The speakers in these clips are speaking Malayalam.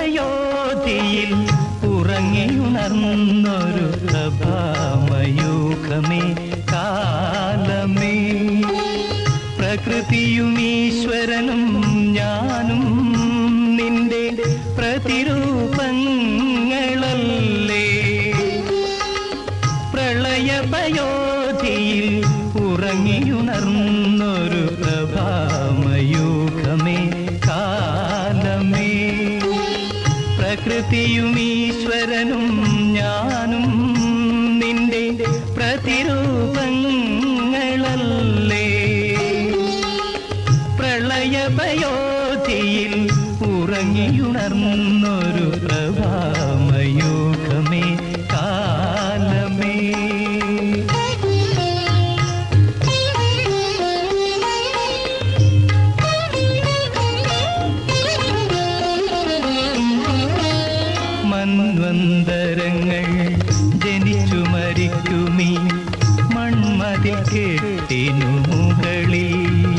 പ്രളയപയോധിയിൽ ഉറങ്ങിയുണർന്നൊരു പ്രഭാമയൂഖമേ കാലമേ പ്രകൃതിയും ഈശ്വരനും ഞാനും നിന്റെ പ്രതിരൂപങ്ങളല്ലേ പ്രളയപയോധിയിൽ ഉറങ്ങിയുണർന്നൊരു പ്രഭാമയൂഖമേ കാലമേ പ്രകൃതിയും ഈശ്വരനും ഞാനും നിന്റെ പ്രതിരൂപങ്ങളല്ലേ പ്രളയപയോധിയിൽ ഉറങ്ങിയുണർന്നൊരു പ്രഭാമയൂഖമേ കാലമേ മന്വന്തരങ്ങൾ ജനിച്ചു മരിക്കുമീ മൺമതിൽ കെട്ടിനു മുകളിൽ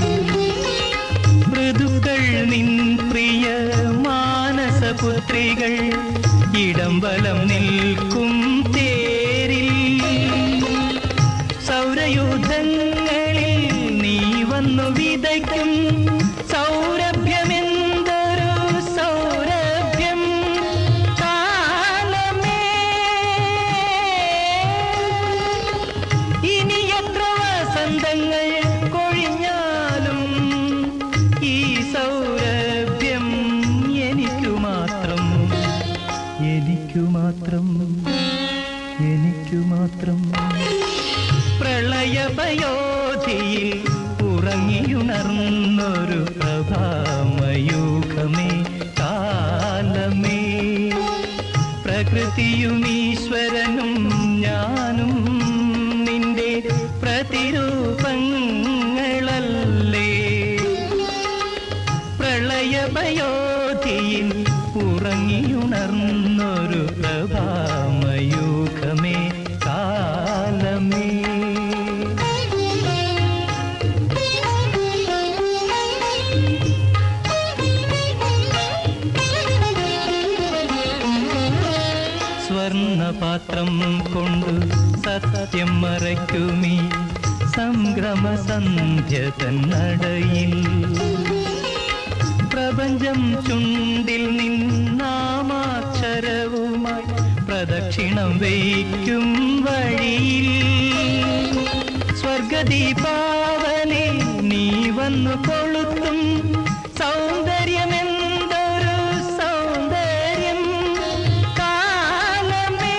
മൃദുക്കൾ നിൻ പ്രിയ മാനസപുത്രികൾ ഇടംബലം നിൽക്കും തേരിൽ സൗരയൂഥങ്ങളിൽ നീ വന്നു വിതയ്ക്കും സൗരഭ്യമെന്തൊരു സൗരഭ്യം കാലമേ ഇനി എത്ര വസന്തങ്ങൾ കൊഴിഞ്ഞാലും ഈ സൗരഭ്യം എനിക്കു മാത്രം എനിക്കു മാത്രം എനിക്കു മാത്രം പ്രളയപയോധിയിൽ ഉറങ്ങിയുണർന്നൊരു പ്രഭാമയൂഖമേ കാലമേ പ്രകൃതിയും ഈശ്വരനും ഞാനും നിന്റെ പ്രതിരൂപങ്ങളല്ലേ പ്രളയപയോധിയിൽ ഉറങ്ങിയുണർന്നൊരു പ്രഭാമയൂഖമേ കാലമേ സ്വർണപാത്രം കൊണ്ടു സത്യം മറയ്ക്കുമീ സംക്രമ സന്ധ്യ തന്നടയിൽ പ്രപഞ്ചം ചുണ്ടിൽ നിന്നാമാക്ഷരവുമായി പ്രദക്ഷിണം വയ്ക്കും വഴിയിൽ സ്വർഗദീപാവനെ നീ വന്നു കൊളുത്തും സൗന്ദര്യമെന്തൊരു സൗന്ദര്യം കാലമേ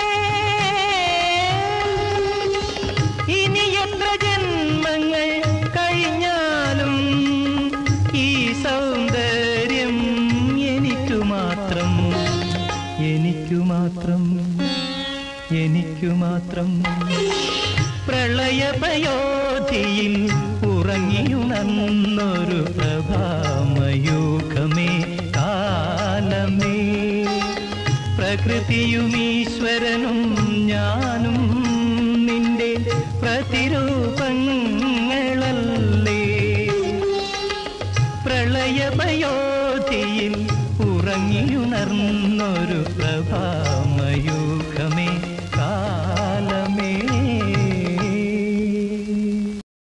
ഇനി എത്ര ജന്മങ്ങൾ കഴിഞ്ഞാലും ഈ സൗന്ദര്യം എനിക്കു മാത്രം എനിക്കു മാത്രം എനിക്കു മാത്രം പ്രളയപയോധിയിൽ ഉറങ്ങിയുണർന്നൊരു പ്രഭാമയൂഖമേ കാലമേ പ്രകൃതിയും ഈശ്വരനും ഞാനും നിന്റെ പ്രതിരൂപങ്ങളല്ലേ പ്രളയപയോധിയിൽ ഉറങ്ങിയുണർന്നൊരു പ്രഭാ